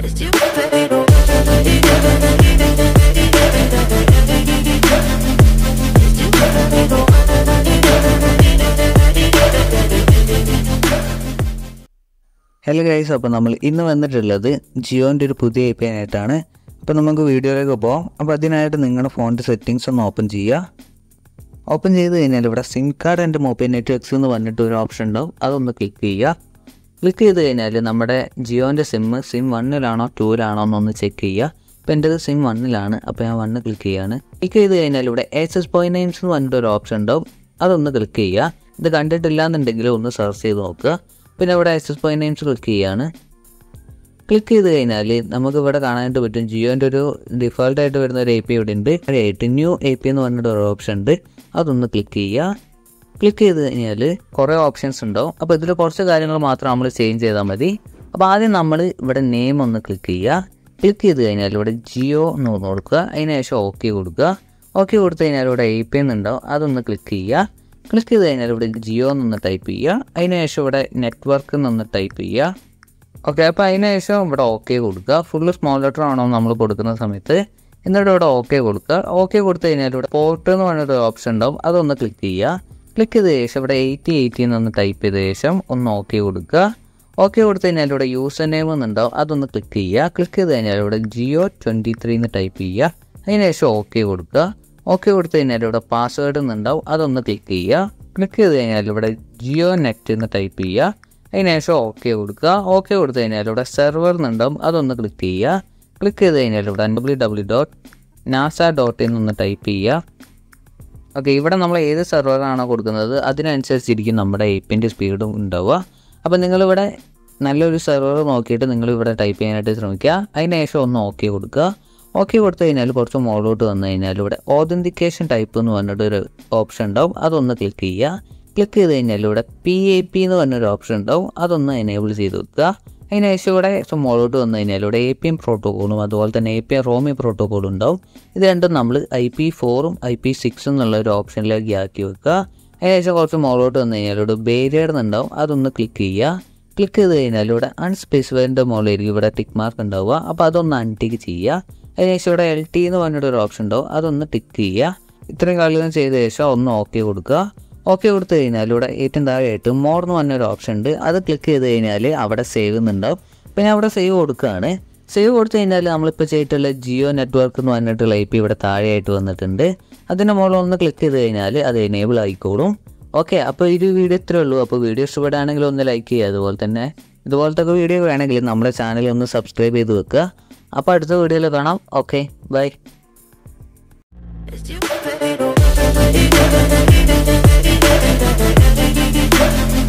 It's you, baby. Hello guys അപ്പോൾ നമ്മൾ ഇന്ന് വന്നിട്ടുള്ളത് ജിയോൻ്റെ ഒരു പുതിയ എ പി ആയിട്ടാണ് അപ്പോൾ നമുക്ക് വീഡിയോയിലേക്ക് പോകാം അപ്പോൾ അതിനായിട്ട് നിങ്ങളുടെ ഫോണിൻ്റെ സെറ്റിങ്സ് ഒന്ന് ഓപ്പൺ ചെയ്യുക ഓപ്പൺ ചെയ്ത് കഴിഞ്ഞാൽ ഇവിടെ SIM card and mobile networks എന്ന് പറഞ്ഞിട്ട് ഒരു ഓപ്ഷൻ ഉണ്ടാവും അതൊന്ന് ക്ലിക്ക് ചെയ്യുക ക്ലിക്ക് ചെയ്ത് കഴിഞ്ഞാൽ നമ്മുടെ ജിയോൻ്റെ സിം സിം വണ്ണിലാണോ ടൂലാണോ എന്നൊന്ന് ചെക്ക് ചെയ്യുക ഇപ്പോൾ എൻ്റെത് സിം വണ്ണിലാണ് അപ്പോൾ ഞാൻ വണ്ണ് ക്ലിക്ക് ചെയ്യാണ് ക്ലിക്ക് ചെയ്ത് കഴിഞ്ഞാൽ ഇവിടെ എസ് എസ് പോയിൻറ്റ് നയൻസ് എന്ന് പറഞ്ഞിട്ട് ഒരു ഓപ്ഷൻ ഉണ്ടാവും അതൊന്ന് ക്ലിക്ക് ചെയ്യുക ഇത് കണ്ടിട്ടില്ല എന്നുണ്ടെങ്കിൽ ഒന്ന് സെർച്ച് ചെയ്ത് നോക്കുക പിന്നെ ഇവിടെ S S point nines click ചെയ്യാണ് ക്ലിക്ക് ചെയ്ത് കഴിഞ്ഞാൽ നമുക്ക് ഇവിടെ കാണാനായിട്ട് പറ്റും ജിയോൻ്റെ ഒരു ഡിഫോൾട്ട് ആയിട്ട് വരുന്ന ഒരു എ പി ഇവിടെ ഉണ്ട് ആയിട്ട് ന്യൂ എ പി എന്ന് പറഞ്ഞിട്ട് ഒരു ഓപ്ഷൻ ഉണ്ട് അതൊന്ന് ക്ലിക്ക് ചെയ്യുക ക്ലിക്ക് ചെയ്ത് കഴിഞ്ഞാൽ കുറേ ഓപ്ഷൻസ് ഉണ്ടാവും അപ്പോൾ ഇതിൽ കുറച്ച് കാര്യങ്ങൾ മാത്രം നമ്മൾ ചേഞ്ച് ചെയ്താൽ മതി അപ്പോൾ ആദ്യം നമ്മൾ ഇവിടെ നെയിം ഒന്ന് ക്ലിക്ക് ചെയ്യുക ക്ലിക്ക് ചെയ്ത് കഴിഞ്ഞാൽ ഇവിടെ ജിയോ എന്ന് ഒന്ന് കൊടുക്കുക അതിന് ശേഷം ഓക്കെ കൊടുക്കുക ഓക്കെ കൊടുത്തു കഴിഞ്ഞാൽ ഇവിടെ എ പി എന്നുണ്ടാവും അതൊന്ന് ക്ലിക്ക് ചെയ്യുക ക്ലിക്ക് ചെയ്ത് കഴിഞ്ഞാൽ ഇവിടെ ജിയോ എന്നൊന്ന് ടൈപ്പ് ചെയ്യുക അതിന് ശേഷം ഇവിടെ നെറ്റ്വർക്ക് എന്നൊന്ന് ടൈപ്പ് ചെയ്യുക ഓക്കെ അപ്പോൾ അതിന് ശേഷം ഇവിടെ ഓക്കെ കൊടുക്കുക ഫുള്ള് സ്മോൾ ലെറ്റർ ആണോ നമ്മൾ കൊടുക്കുന്ന സമയത്ത് എന്നിട്ട് ഇവിടെ ഓക്കെ കൊടുക്കുക ഓക്കെ കൊടുത്തു കഴിഞ്ഞാൽ ഇവിടെ പോർട്ട് എന്ന് പറഞ്ഞൊരു ഓപ്ഷൻ ഉണ്ടാവും അതൊന്ന് ക്ലിക്ക് ചെയ്യുക ക്ലിക്ക് ചെയ്ത ശേഷം ഇവിടെ എയ്റ്റി എയ്റ്റി എന്നൊന്ന് ടൈപ്പ് ചെയ്ത ശേഷം ഒന്ന് ഓക്കെ കൊടുക്കുക ഓക്കെ കൊടുത്തു കഴിഞ്ഞാൽ ഇവിടെ യൂസർ നെയിം എന്നുണ്ടാവും അതൊന്ന് ക്ലിക്ക് ചെയ്യുക ക്ലിക്ക് ചെയ്ത് കഴിഞ്ഞാൽ ഇവിടെ ജിയോ ട്വൻറ്റി ത്രീ എന്ന് ടൈപ്പ് ചെയ്യുക അതിന് ശേഷം ഓക്കെ കൊടുക്കുക ഓക്കെ കൊടുത്തു കഴിഞ്ഞാൽ ഇവിടെ പാസ്വേഡ് എന്നുണ്ടാവും അതൊന്ന് ക്ലിക്ക് ചെയ്യുക ക്ലിക്ക് ചെയ്ത് കഴിഞ്ഞാൽ ഇവിടെ ജിയോ നെറ്റ് എന്ന് ടൈപ്പ് ചെയ്യുക അതിന് ശേഷം ഓക്കെ കൊടുക്കുക ഓക്കെ കൊടുത്തു കഴിഞ്ഞാൽ ഇവിടെ സെർവർ എന്നുണ്ടാവും അതൊന്ന് ക്ലിക്ക് ചെയ്യുക ക്ലിക്ക് ചെയ്ത് കഴിഞ്ഞാൽ ഇവിടെ W W dot NASA dot in ഒന്ന് ടൈപ്പ് ചെയ്യുക ഓക്കെ ഇവിടെ നമ്മൾ ഏത് സെർവറാണോ കൊടുക്കുന്നത് അതിനനുസരിച്ചിരിക്കും നമ്മുടെ എപ്പിൻ്റെ സ്പീഡും ഉണ്ടാവുക അപ്പോൾ നിങ്ങളിവിടെ നല്ലൊരു സെർവർ നോക്കിയിട്ട് നിങ്ങൾ ഇവിടെ ടൈപ്പ് ചെയ്യാനായിട്ട് ശ്രമിക്കുക അതിന് ശേഷം ഒന്ന് ഓക്കെ കൊടുക്കുക ഓക്കെ കൊടുത്തു കഴിഞ്ഞാൽ കുറച്ച് മുകളിലോട്ട് വന്നു കഴിഞ്ഞാൽ ഇവിടെ ഓതൻറ്റിക്കേഷൻ ടൈപ്പ് എന്ന് പറഞ്ഞിട്ട് ഒരു ഓപ്ഷൻ ഉണ്ടാവും അതൊന്ന് ക്ലിക്ക് ചെയ്യുക ക്ലിക്ക് ചെയ്ത് കഴിഞ്ഞാൽ ഇവിടെ പി എ പി എന്ന് പറഞ്ഞൊരു ഓപ്ഷൻ ഉണ്ടാവും അതൊന്ന് എനേബിൾ ചെയ്ത് വെക്കുക അതിന് ശേഷം ഇവിടെ മുകളിലോട്ട് വന്നു കഴിഞ്ഞാൽ ഇവിടെ എ പി എം പ്രോട്ടോക്കോളും അതുപോലെ തന്നെ എ പി എം റോമി പ്രോട്ടോക്കോളും ഉണ്ടാവും ഇത് രണ്ടും നമ്മൾ ഐ പി ഫോറും ഐ പി സിക്സും എന്നുള്ള ഒരു ഓപ്ഷനിലേക്ക് ആക്കി വെക്കുക അതിനുശേഷം കുറച്ച് മുകളിലോട്ട് വന്നു കഴിഞ്ഞാൽ ഇവിടെ ബേരിയർ എന്നുണ്ടാവും അതൊന്ന് ക്ലിക്ക് ചെയ്യുക ക്ലിക്ക് ചെയ്ത് കഴിഞ്ഞാൽ ഇവിടെ അൺസ്പെസിഫൈഡിൻ്റെ മുകളിലായിരിക്കും ഇവിടെ ടിക്ക് മാർക്ക് ഉണ്ടാവുക അപ്പോൾ അതൊന്ന് അൺടിക്ക് ചെയ്യുക അതിനുശേഷം ഇവിടെ എൽ ടി എന്ന് പറഞ്ഞിട്ട് ഒരു ഓപ്ഷൻ ഉണ്ടാവും അതൊന്ന് ടിക്ക് ചെയ്യുക ഇത്രയും കാര്യങ്ങൾ ചെയ്ത ശേഷം ഒന്ന് ഓക്കെ കൊടുക്കുക ഓക്കെ കൊടുത്തു കഴിഞ്ഞാൽ ഇവിടെ ഏറ്റവും താഴെയായിട്ട് മോർ എന്ന് പറഞ്ഞൊരു ഓപ്ഷൻ ഉണ്ട് അത് ക്ലിക്ക് ചെയ്ത് കഴിഞ്ഞാൽ അവിടെ സേവ് എന്നുണ്ടാവും പിന്നെ അവിടെ സേവ് കൊടുക്കുകയാണ് സേവ് കൊടുത്തു കഴിഞ്ഞാൽ നമ്മളിപ്പോൾ ചെയ്തിട്ടുള്ള ജിയോ നെറ്റ്വർക്ക് എന്ന് പറഞ്ഞിട്ടുള്ള ഐ പി ഇവിടെ താഴെയായിട്ട് വന്നിട്ടുണ്ട് അതിൻ്റെ മുകളിൽ ഒന്ന് ക്ലിക്ക് ചെയ്ത് കഴിഞ്ഞാൽ അത് എനേബിൾ ആയിക്കോളും ഓക്കെ അപ്പോൾ ഈ ഒരു വീഡിയോ ഇത്രേ ഉള്ളൂ അപ്പോൾ വീഡിയോ ഇഷ്ടപ്പെടുകയാണെങ്കിൽ ഒന്ന് ലൈക്ക് ചെയ്യുക അതുപോലെ തന്നെ ഇതുപോലത്തെ ഒക്കെ വീഡിയോ വേണമെങ്കിൽ നമ്മുടെ ചാനൽ ഒന്ന് സബ്സ്ക്രൈബ് ചെയ്ത് വെക്കുക അപ്പോൾ അടുത്ത വീഡിയോയിൽ കാണാം okay bye It's you, baby.